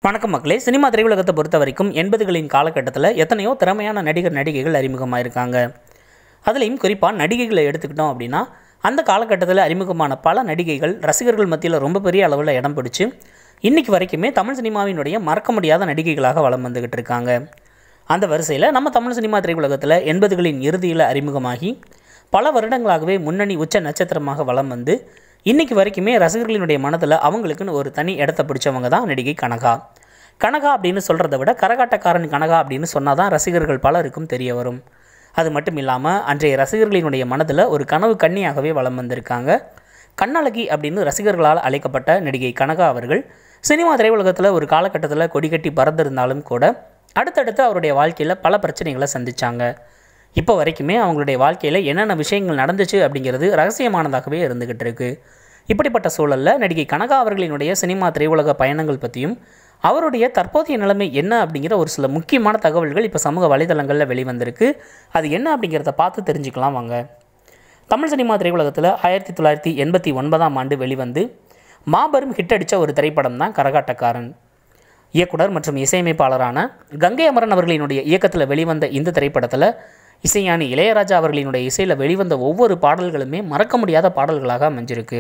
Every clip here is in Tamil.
வணக்கம் மக்களே சினிமா திரையுலகத்தை பொறுத்த வரைக்கும் எண்பதுகளின் காலகட்டத்தில் எத்தனையோ திறமையான நடிகர் நடிகைகள் அறிமுகமாக இருக்காங்க அதுலேயும் குறிப்பாக நடிகைகளை எடுத்துக்கிட்டோம் அப்படின்னா அந்த காலகட்டத்தில் அறிமுகமான பல நடிகைகள் ரசிகர்கள் மத்தியில் ரொம்ப பெரிய அளவில் இடம் பிடிச்சு இன்னைக்கு வரைக்குமே தமிழ் சினிமாவினுடைய மறக்க முடியாத நடிகைகளாக வலம் வந்துக்கிட்டு இருக்காங்க அந்த வரிசையில் நம்ம தமிழ் சினிமா திரையுலகத்தில் எண்பதுகளின் இறுதியில் அறிமுகமாகி பல வருடங்களாகவே முன்னணி உச்ச நட்சத்திரமாக வலம் வந்து இன்னைக்கு வரைக்குமே ரசிகர்களினுடைய மனதில் அவங்களுக்குன்னு ஒரு தனி இடத்த பிடிச்சவங்க தான் நடிகை கனகா கனகா அப்படின்னு சொல்கிறத விட கரகாட்டக்காரன் கனகா அப்படின்னு சொன்னால் தான் ரசிகர்கள் பலருக்கும் தெரிய வரும் அது மட்டும் இல்லாமல் அன்றைய ரசிகர்களினுடைய மனதில் ஒரு கனவு கன்னியாகவே வலம் வந்திருக்காங்க கண்ணழகி அப்படின்னு ரசிகர்களால் அழைக்கப்பட்ட நடிகை கனகா அவர்கள் சினிமா திரையுலகத்தில் ஒரு காலகட்டத்தில் கொடிகட்டி பறந்திருந்தாலும் கூட அடுத்தடுத்து அவருடைய வாழ்க்கையில் பல பிரச்சனைகளை சந்திச்சாங்க இப்போ வரைக்குமே அவங்களுடைய வாழ்க்கையில் என்னென்ன விஷயங்கள் நடந்துச்சு அப்படிங்கிறது ரகசியமானதாகவே இருந்துக்கிட்டு இருக்கு இப்படிப்பட்ட சூழலில் நடிகை கனகா அவர்களினுடைய சினிமா திரையுலக பயணங்கள் பற்றியும் அவருடைய தற்போதைய நிலைமை என்ன அப்படிங்கிற ஒரு சில முக்கியமான தகவல்கள் இப்போ சமூக வலைதளங்களில் வெளிவந்திருக்கு அது என்ன அப்படிங்கிறத பார்த்து தெரிஞ்சுக்கலாம் வாங்க தமிழ் சினிமா திரையுலகத்தில் ஆயிரத்தி தொள்ளாயிரத்தி எண்பத்தி ஒன்பதாம் ஆண்டு வெளிவந்து மாபெரும் ஹிட் அடித்த ஒரு திரைப்படம் தான் கரகாட்டக்காரன் இயக்குனர் மற்றும் இசையமைப்பாளரான கங்கை அமரன் அவர்களினுடைய இயக்கத்தில் வெளிவந்த இந்த திரைப்படத்தில் இசைஞானி இளையராஜா அவர்களினுடைய இசையில் வெளிவந்த ஒவ்வொரு பாடல்களுமே மறக்க முடியாத பாடல்களாக அமைஞ்சிருக்கு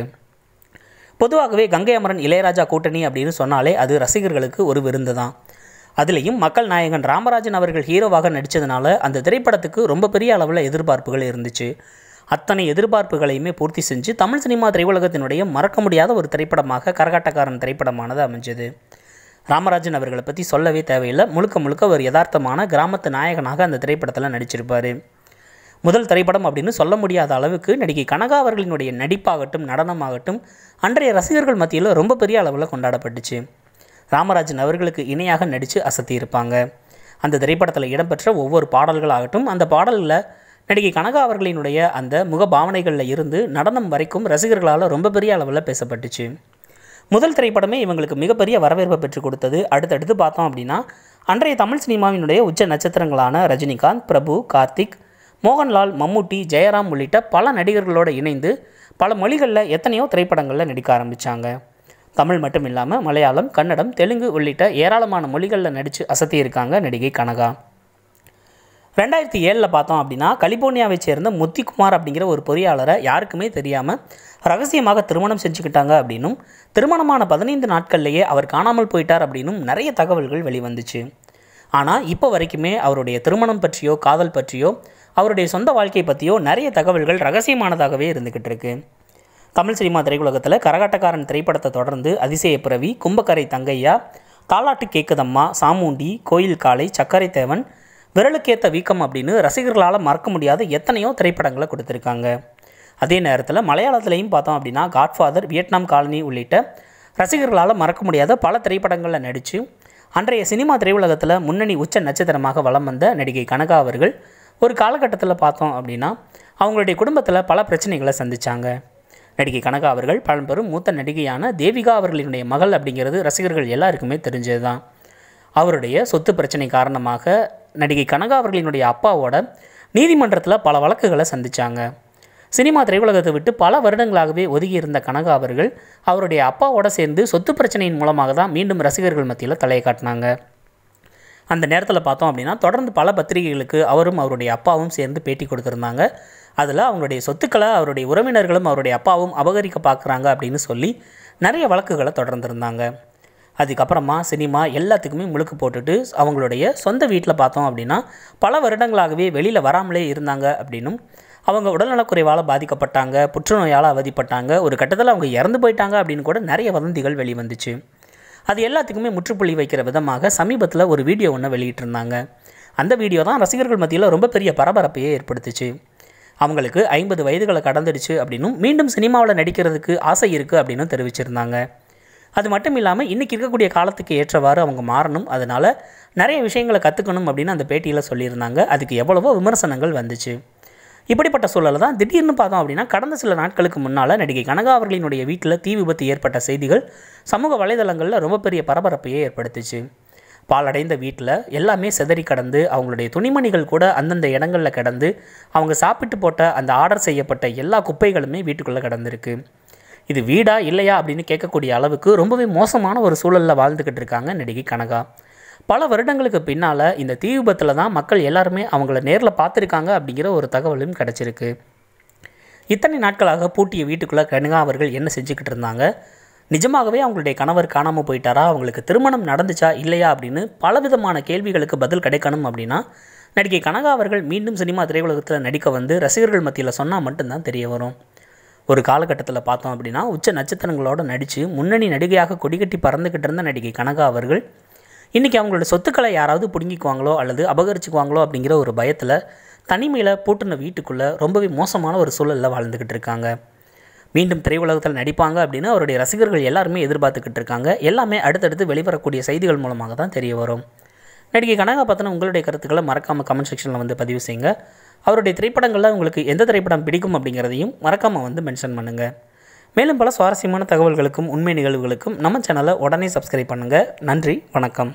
பொதுவாகவே கங்கை அமரன் இளையராஜா கூட்டணி அப்படின்னு சொன்னாலே அது ரசிகர்களுக்கு ஒரு விருந்து தான் அதுலேயும் மக்கள் நாயகன் ராமராஜன் அவர்கள் ஹீரோவாக நடித்ததுனால அந்த திரைப்படத்துக்கு ரொம்ப பெரிய அளவில் எதிர்பார்ப்புகள் இருந்துச்சு அத்தனை எதிர்பார்ப்புகளையுமே பூர்த்தி செஞ்சு தமிழ் சினிமா திரையுலகத்தினுடைய மறக்க முடியாத ஒரு திரைப்படமாக கரகாட்டக்காரன் திரைப்படமானது அமைஞ்சது ராமராஜன் அவர்களை பற்றி சொல்லவே தேவையில்லை முழுக்க முழுக்க ஒரு யதார்த்தமான கிராமத்து நாயகனாக அந்த திரைப்படத்தில் நடிச்சிருப்பார் முதல் திரைப்படம் அப்படின்னு சொல்ல முடியாத அளவுக்கு நடிகை கனகா அவர்களினுடைய நடிப்பாகட்டும் நடனமாகட்டும் அன்றைய ரசிகர்கள் மத்தியில் ரொம்ப பெரிய அளவில் கொண்டாடப்பட்டுச்சு ராமராஜன் அவர்களுக்கு இணையாக நடித்து அசத்தியிருப்பாங்க அந்த திரைப்படத்தில் இடம்பெற்ற ஒவ்வொரு பாடல்களாகட்டும் அந்த பாடலில் நடிகை கனகா அவர்களினுடைய அந்த முகபாவனைகளில் இருந்து நடனம் வரைக்கும் ரசிகர்களால் ரொம்ப பெரிய அளவில் பேசப்பட்டுச்சு முதல் திரைப்படமே இவங்களுக்கு மிகப்பெரிய வரவேற்பை பெற்றுக் கொடுத்தது அடுத்தடுத்து பார்த்தோம் அப்படின்னா அன்றைய தமிழ் சினிமாவினுடைய உச்ச நட்சத்திரங்களான ரஜினிகாந்த் பிரபு கார்த்திக் மோகன்லால் மம்முட்டி ஜெயராம் உள்ளிட்ட பல நடிகர்களோடு இணைந்து பல மொழிகளில் எத்தனையோ திரைப்படங்களில் நடிக்க ஆரம்பித்தாங்க தமிழ் மட்டும் இல்லாமல் மலையாளம் கன்னடம் தெலுங்கு உள்ளிட்ட ஏராளமான மொழிகளில் நடித்து அசத்தியிருக்காங்க நடிகை கனகா ரெண்டாயிரத்தி ஏழில் பார்த்தோம் அப்படின்னா கலிபோர்னியாவை சேர்ந்த முத்திக்குமார் அப்படிங்கிற ஒரு பொறியாளரை யாருக்குமே தெரியாமல் ரகசியமாக திருமணம் செஞ்சுக்கிட்டாங்க அப்படின்னும் திருமணமான பதினைந்து நாட்கள்லேயே அவர் காணாமல் போயிட்டார் அப்படின்னும் நிறைய தகவல்கள் வெளிவந்துச்சு ஆனால் இப்போ வரைக்குமே அவருடைய திருமணம் பற்றியோ காதல் பற்றியோ அவருடைய சொந்த வாழ்க்கை பற்றியோ நிறைய தகவல்கள் ரகசியமானதாகவே இருந்துக்கிட்டு இருக்கு தமிழ் சினிமா திரையுலகத்தில் கரகாட்டக்காரன் திரைப்படத்தை தொடர்ந்து அதிசய பிறவி கும்பக்கரை தங்கையா தாலாட்டு கேக்குதம்மா சாமுண்டி கோயில் காளை சக்கரை தேவன் விரலுக்கேத்த வீக்கம் அப்படின்னு ரசிகர்களால் மறக்க முடியாத எத்தனையோ திரைப்படங்களை கொடுத்துருக்காங்க அதே நேரத்தில் மலையாளத்துலேயும் பார்த்தோம் அப்படின்னா காட்ஃபாதர் வியட்நாம் காலனி உள்ளிட்ட ரசிகர்களால் மறக்க முடியாத பல திரைப்படங்களில் நடித்து அன்றைய சினிமா திரையுலகத்தில் முன்னணி உச்ச நட்சத்திரமாக வலம் வந்த நடிகை கனகா அவர்கள் ஒரு காலகட்டத்தில் பார்த்தோம் அப்படின்னா அவங்களுடைய குடும்பத்தில் பல பிரச்சனைகளை சந்தித்தாங்க நடிகை கனகா அவர்கள் பழம்பெரும் மூத்த நடிகையான தேவிகா அவர்களினுடைய மகள் அப்படிங்கிறது ரசிகர்கள் எல்லாருக்குமே தெரிஞ்சது தான் அவருடைய சொத்து பிரச்சனை காரணமாக நடிகை கனகா அவர்களினுடைய அப்பாவோட நீதிமன்றத்தில் பல வழக்குகளை சந்தித்தாங்க சினிமா திரையுலகத்தை விட்டு பல வருடங்களாகவே ஒதுங்கி இருந்த கனகா அவர்கள் அவருடைய அப்பாவோட சேர்ந்து சொத்து பிரச்சனையின் மூலமாக தான் மீண்டும் ரசிகர்கள் மத்தியில் தலையை காட்டினாங்க அந்த நேரத்தில் பார்த்தோம் அப்படின்னா தொடர்ந்து பல பத்திரிகைகளுக்கு அவரும் அவருடைய அப்பாவும் சேர்ந்து பேட்டி கொடுத்துருந்தாங்க அதில் அவங்களுடைய சொத்துக்களை அவருடைய உறவினர்களும் அவருடைய அப்பாவும் அபகரிக்க பார்க்குறாங்க அப்படின்னு சொல்லி நிறைய வழக்குகளை தொடர்ந்துருந்தாங்க அதுக்கப்புறமா சினிமா எல்லாத்துக்குமே முழுக்கு போட்டுட்டு அவங்களுடைய சொந்த வீட்டில் பார்த்தோம் அப்படின்னா பல வருடங்களாகவே வெளியில் வராமலே இருந்தாங்க அப்படின்னும் அவங்க உடல்நலக்குறைவால் பாதிக்கப்பட்டாங்க புற்றுநோயால் அவதிப்பட்டாங்க ஒரு கட்டத்தில் அவங்க இறந்து போயிட்டாங்க அப்படின்னு கூட நிறைய வதந்திகள் வெளிவந்துச்சு அது எல்லாத்துக்குமே முற்றுப்புள்ளி வைக்கிற விதமாக சமீபத்தில் ஒரு வீடியோ ஒன்று வெளியிட்டிருந்தாங்க அந்த வீடியோ தான் ரசிகர்கள் மத்தியில் ரொம்ப பெரிய பரபரப்பையே ஏற்படுத்துச்சு அவங்களுக்கு ஐம்பது வயதுகளை கடந்துடுச்சு அப்படின்னும் மீண்டும் சினிமாவில் நடிக்கிறதுக்கு ஆசை இருக்குது அப்படின்னு தெரிவிச்சிருந்தாங்க அது மட்டும் இல்லாமல் இன்றைக்கி இருக்கக்கூடிய காலத்துக்கு ஏற்றவாறு அவங்க மாறணும் அதனால் நிறைய விஷயங்களை கற்றுக்கணும் அப்படின்னு அந்த பேட்டியில் சொல்லியிருந்தாங்க அதுக்கு எவ்வளவோ விமர்சனங்கள் வந்துச்சு இப்படிப்பட்ட சூழலில் தான் திடீர்னு பார்த்தோம் அப்படின்னா கடந்த சில நாட்களுக்கு முன்னால் நடிகை கனகா அவர்களினுடைய வீட்டில் தீ விபத்து ஏற்பட்ட செய்திகள் சமூக வலைதளங்களில் ரொம்ப பெரிய பரபரப்பையே ஏற்படுத்துச்சு பாலடைந்த வீட்டில் எல்லாமே சிதறி கடந்து அவங்களுடைய துணிமணிகள் கூட அந்தந்த இடங்களில் கிடந்து அவங்க சாப்பிட்டு போட்ட அந்த ஆர்டர் செய்யப்பட்ட எல்லா குப்பைகளுமே வீட்டுக்குள்ளே கிடந்திருக்கு இது வீடா இல்லையா அப்படின்னு கேட்கக்கூடிய அளவுக்கு ரொம்பவே மோசமான ஒரு சூழலில் வாழ்ந்துக்கிட்டு இருக்காங்க நடிகை கனகா பல வருடங்களுக்கு பின்னால் இந்த தீ விபத்தில் தான் மக்கள் எல்லாருமே அவங்கள நேரில் பார்த்துருக்காங்க அப்படிங்கிற ஒரு தகவலும் கிடச்சிருக்கு இத்தனை நாட்களாக பூட்டிய வீட்டுக்குள்ளே கனகா அவர்கள் என்ன செஞ்சுக்கிட்டு இருந்தாங்க நிஜமாகவே அவங்களுடைய கணவர் காணாமல் போயிட்டாரா அவங்களுக்கு திருமணம் நடந்துச்சா இல்லையா அப்படின்னு பலவிதமான கேள்விகளுக்கு பதில் கிடைக்கணும் அப்படின்னா நடிகை கனகா அவர்கள் மீண்டும் சினிமா திரையுலகத்தில் நடிக்க வந்து ரசிகர்கள் மத்தியில் சொன்னால் மட்டும்தான் தெரிய வரும் ஒரு காலகட்டத்தில் பார்த்தோம் அப்படின்னா உச்ச நட்சத்திரங்களோடு நடித்து முன்னணி நடிகையாக கொடிகட்டி பறந்துக்கிட்டு இருந்த நடிகை கனகா அவர்கள் இன்றைக்கி அவங்களோட சொத்துக்களை யாராவது பிடுங்கிக்குவாங்களோ அல்லது அபகரிச்சுக்குவாங்களோ அப்படிங்கிற ஒரு பயத்தில் தனிமையில் பூட்டின வீட்டுக்குள்ளே ரொம்பவே மோசமான ஒரு சூழலில் வாழ்ந்துக்கிட்டு இருக்காங்க மீண்டும் திரையுலகத்தில் நடிப்பாங்க அப்படின்னு அவருடைய ரசிகர்கள் எல்லாருமே எதிர்பார்த்துக்கிட்டு இருக்காங்க எல்லாமே அடுத்தடுத்து வெளிவரக்கூடிய செய்திகள் மூலமாக தான் தெரிய வரும் நடிகை கனகா பற்றின உங்களுடைய கருத்துக்களை மறக்காமல் கமெண்ட் செக்ஷனில் வந்து பதிவு செய்யுங்க அவருடைய திரைப்படங்களில் உங்களுக்கு எந்த திரைப்படம் பிடிக்கும் அப்படிங்கிறதையும் மறக்காமல் வந்து மென்ஷன் பண்ணுங்கள் மேலும் பல சுவாரஸ்யமான தகவல்களுக்கும் உண்மை நிகழ்வுகளுக்கும் நம்ம சேனலை உடனே சப்ஸ்கிரைப் பண்ணுங்கள் நன்றி வணக்கம்